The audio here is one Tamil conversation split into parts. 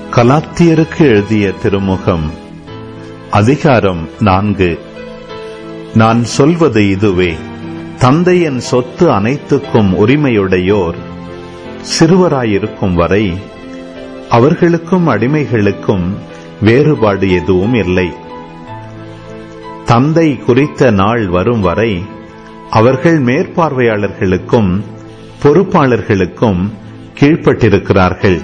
கலாத்தியருக்கு எழுதிய திருமுகம் அதிகாரம் நான்கு நான் சொல்வது இதுவே தந்தையின் சொத்து அனைத்துக்கும் உரிமையுடையோர் சிறுவராயிருக்கும் வரை அவர்களுக்கும் அடிமைகளுக்கும் வேறுபாடு எதுவும் இல்லை தந்தை குறித்த நாள் வரும் வரை அவர்கள் மேற்பார்வையாளர்களுக்கும் பொறுப்பாளர்களுக்கும் கீழ்ப்பட்டிருக்கிறார்கள்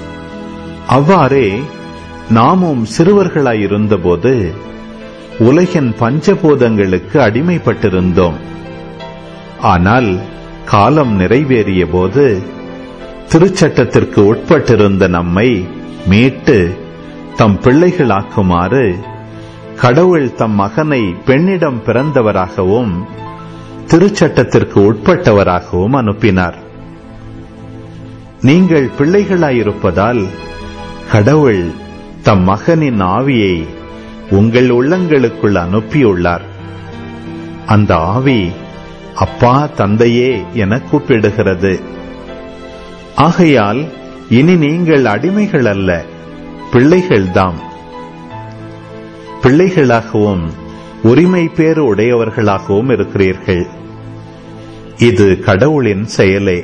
அவ்வாறே நாமும் சிறுவர்களாயிருந்தபோது உலகின் பஞ்சபூதங்களுக்கு அடிமைப்பட்டிருந்தோம் ஆனால் காலம் நிறைவேறிய போது திருச்சட்டத்திற்கு உட்பட்டிருந்த நம்மை மீட்டு தம் பிள்ளைகளாக்குமாறு கடவுள் தம் மகனை பெண்ணிடம் பிறந்தவராகவும் திருச்சட்டத்திற்கு உட்பட்டவராகவும் அனுப்பினார் நீங்கள் பிள்ளைகளாயிருப்பதால் கடவுள் தம் மகனின் ஆவியை உங்கள் உள்ளங்களுக்குள் அனுப்பியுள்ளார் அந்த ஆவி அப்பா தந்தையே என கூப்பிடுகிறது ஆகையால் இனி நீங்கள் அடிமைகள் அல்ல பிள்ளைகள்தாம் பிள்ளைகளாகவும் உரிமை பேறு உடையவர்களாகவும் இருக்கிறீர்கள் இது கடவுளின் செயலே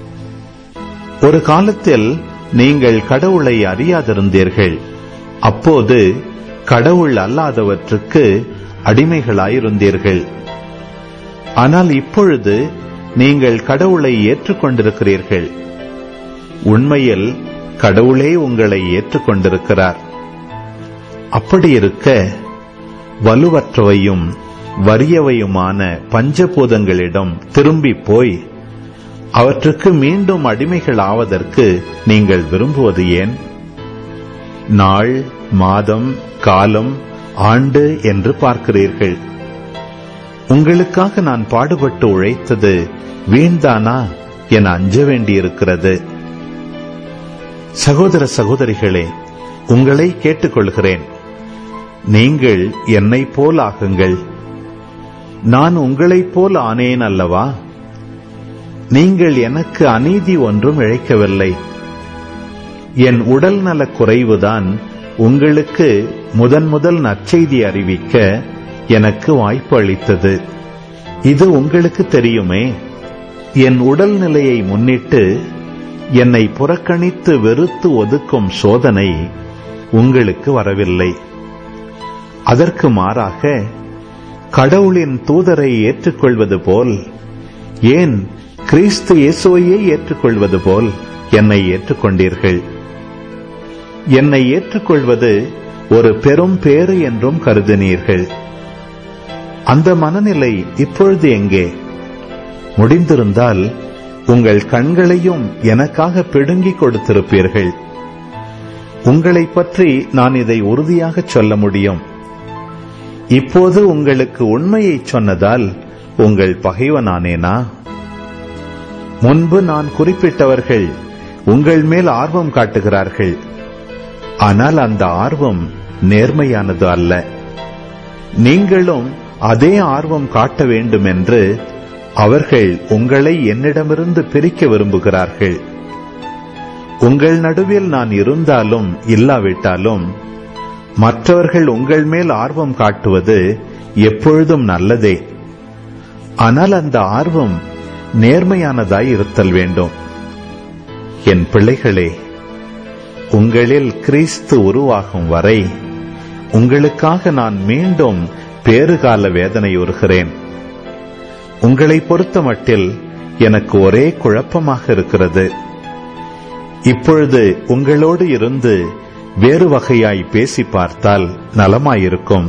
ஒரு காலத்தில் நீங்கள் கடவுளை அறியாதிருந்தீர்கள் அப்போது கடவுள் அல்லாதவற்றுக்கு அடிமைகளாயிருந்தீர்கள் ஆனால் இப்பொழுது நீங்கள் கடவுளை ஏற்றுக்கொண்டிருக்கிறீர்கள் உண்மையில் கடவுளே உங்களை ஏற்றுக்கொண்டிருக்கிறார் அப்படி இருக்க வலுவற்றவையும் வறியவையுமான பஞ்சபூதங்களிடம் திரும்பி போய் அவற்றுக்கு மீண்டும் அடிமைகள் ஆவதற்கு நீங்கள் விரும்புவது ஏன் நாள் மாதம் காலம் ஆண்டு என்று பார்க்கிறீர்கள் உங்களுக்காக நான் பாடுபட்டு உழைத்தது வீண்தானா என அஞ்ச வேண்டியிருக்கிறது சகோதர சகோதரிகளே உங்களை கேட்டுக்கொள்கிறேன் நீங்கள் என்னை போல் ஆகுங்கள் நான் உங்களைப் போல் ஆனேன் அல்லவா நீங்கள் எனக்கு அநீதி ஒன்றும் இழைக்கவில்லை என் உடல் நலக் குறைவுதான் உங்களுக்கு முதன் முதல் நற்செய்தி அறிவிக்க எனக்கு வாய்ப்பு அளித்தது இது உங்களுக்கு தெரியுமே என் உடல் நிலையை முன்னிட்டு என்னை புறக்கணித்து வெறுத்து ஒதுக்கும் சோதனை உங்களுக்கு வரவில்லை அதற்கு மாறாக கடவுளின் தூதரை ஏற்றுக்கொள்வது போல் ஏன் கிறிஸ்து இயேசுவையே ஏற்றுக்கொள்வது போல் என்னை ஏற்றுக்கொண்டீர்கள் என்னை ஏற்றுக்கொள்வது ஒரு பெரும் பேறு என்றும் கருதினீர்கள் அந்த மனநிலை இப்பொழுது எங்கே முடிந்திருந்தால் உங்கள் கண்களையும் எனக்காக பிடுங்கிக் கொடுத்திருப்பீர்கள் உங்களை பற்றி நான் இதை உறுதியாக சொல்ல முடியும் இப்போது உங்களுக்கு உண்மையை சொன்னதால் உங்கள் பகைவனானேனா முன்பு நான் குறிப்பிட்டவர்கள் உங்கள் மேல் ஆர்வம் காட்டுகிறார்கள் ஆனால் அந்த ஆர்வம் நேர்மையானது அல்ல நீங்களும் அதே ஆர்வம் காட்ட வேண்டும் என்று அவர்கள் உங்களை என்னிடமிருந்து பிரிக்க விரும்புகிறார்கள் உங்கள் நடுவில் நான் இருந்தாலும் இல்லாவிட்டாலும் மற்றவர்கள் உங்கள் மேல் ஆர்வம் காட்டுவது எப்பொழுதும் நல்லதே ஆனால் அந்த ஆர்வம் நேர்மையானதாய் இருத்தல் வேண்டும் என் பிள்ளைகளே உங்களில் கிறிஸ்து உருவாகும் வரை உங்களுக்காக நான் மீண்டும் பேறுகால வேதனை உறுகிறேன் உங்களை பொறுத்த மட்டில் எனக்கு ஒரே குழப்பமாக இருக்கிறது இப்பொழுது உங்களோடு இருந்து வேறு வகையாய் பேசி பார்த்தால் நலமாயிருக்கும்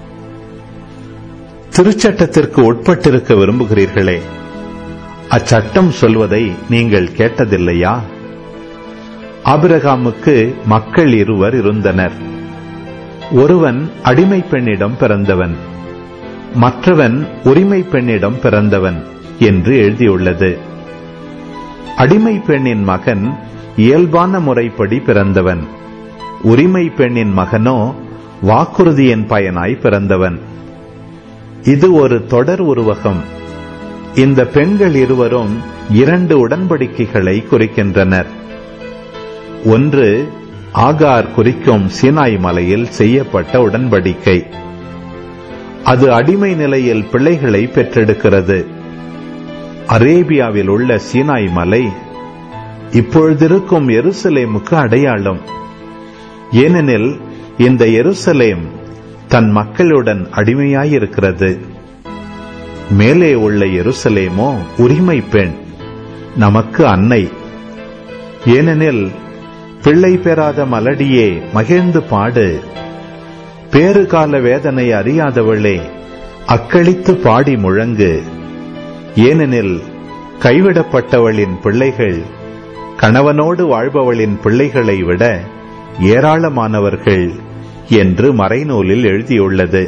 திருச்சட்டத்திற்கு உட்பட்டிருக்க விரும்புகிறீர்களே அச்சட்டம் சொல்வதை நீங்கள் கேட்டதில்லையா ஆபிரகாமுக்கு மக்கள் இருவர் இருந்தனர் ஒருவன் அடிமை பெண்ணிடம் பிறந்தவன் மற்றவன் உரிமை பெண்ணிடம் பிறந்தவன் என்று எழுதியுள்ளது அடிமை பெண்ணின் மகன் இயல்பான முறைப்படி பிறந்தவன் உரிமை பெண்ணின் மகனோ வாக்குறுதியின் பயனாய் பிறந்தவன் இது ஒரு தொடர் உருவகம் இந்த பெண்கள் இருவரும் இரண்டு உடன்படிக்கைகளை குறிக்கின்றனர் ஒன்று ஆகார் குறிக்கும் சீனாய் மலையில் செய்யப்பட்ட உடன்படிக்கை அது அடிமை நிலையில் பிள்ளைகளை பெற்றெடுக்கிறது அரேபியாவில் உள்ள சீனாய் மலை இப்பொழுதிருக்கும் எருசலேமுக்கு அடையாளம் ஏனெனில் இந்த எருசலேம் தன் மக்களுடன் அடிமையாயிருக்கிறது மேலே உள்ள எருசலேமோ உரிமை பெண் நமக்கு அன்னை ஏனெனில் பிள்ளை பெறாத மலடியே மகிழ்ந்து பாடு பேறுகால வேதனை அறியாதவளே அக்களித்து பாடி முழங்கு ஏனெனில் கைவிடப்பட்டவளின் பிள்ளைகள் கணவனோடு வாழ்பவளின் பிள்ளைகளை விட ஏராளமானவர்கள் என்று மறைநூலில் எழுதியுள்ளது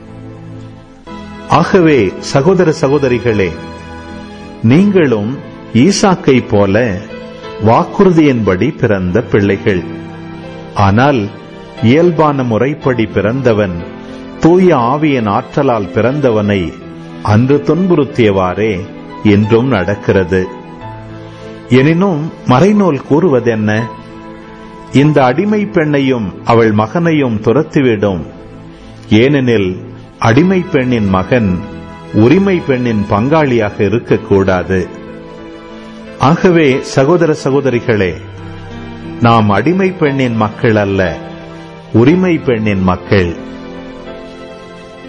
ஆகவே சகோதர சகோதரிகளே நீங்களும் ஈசாக்கை போல வாக்குறுதியின்படி பிறந்த பிள்ளைகள் ஆனால் இயல்பான முறைப்படி பிறந்தவன் தூய ஆவியின் ஆற்றலால் பிறந்தவனை அன்று துன்புறுத்தியவாறே இன்றும் நடக்கிறது எனினும் மறைநூல் கூறுவதென்ன இந்த அடிமை பெண்ணையும் அவள் மகனையும் துரத்திவிடும் ஏனெனில் அடிமை பெண்ணின் மகன் உரிமை பெண்ணின் பங்காளியாக இருக்கக்கூடாது ஆகவே சகோதர சகோதரிகளே நாம் அடிமை பெண்ணின் மக்கள் அல்ல உரிமை பெண்ணின் மக்கள்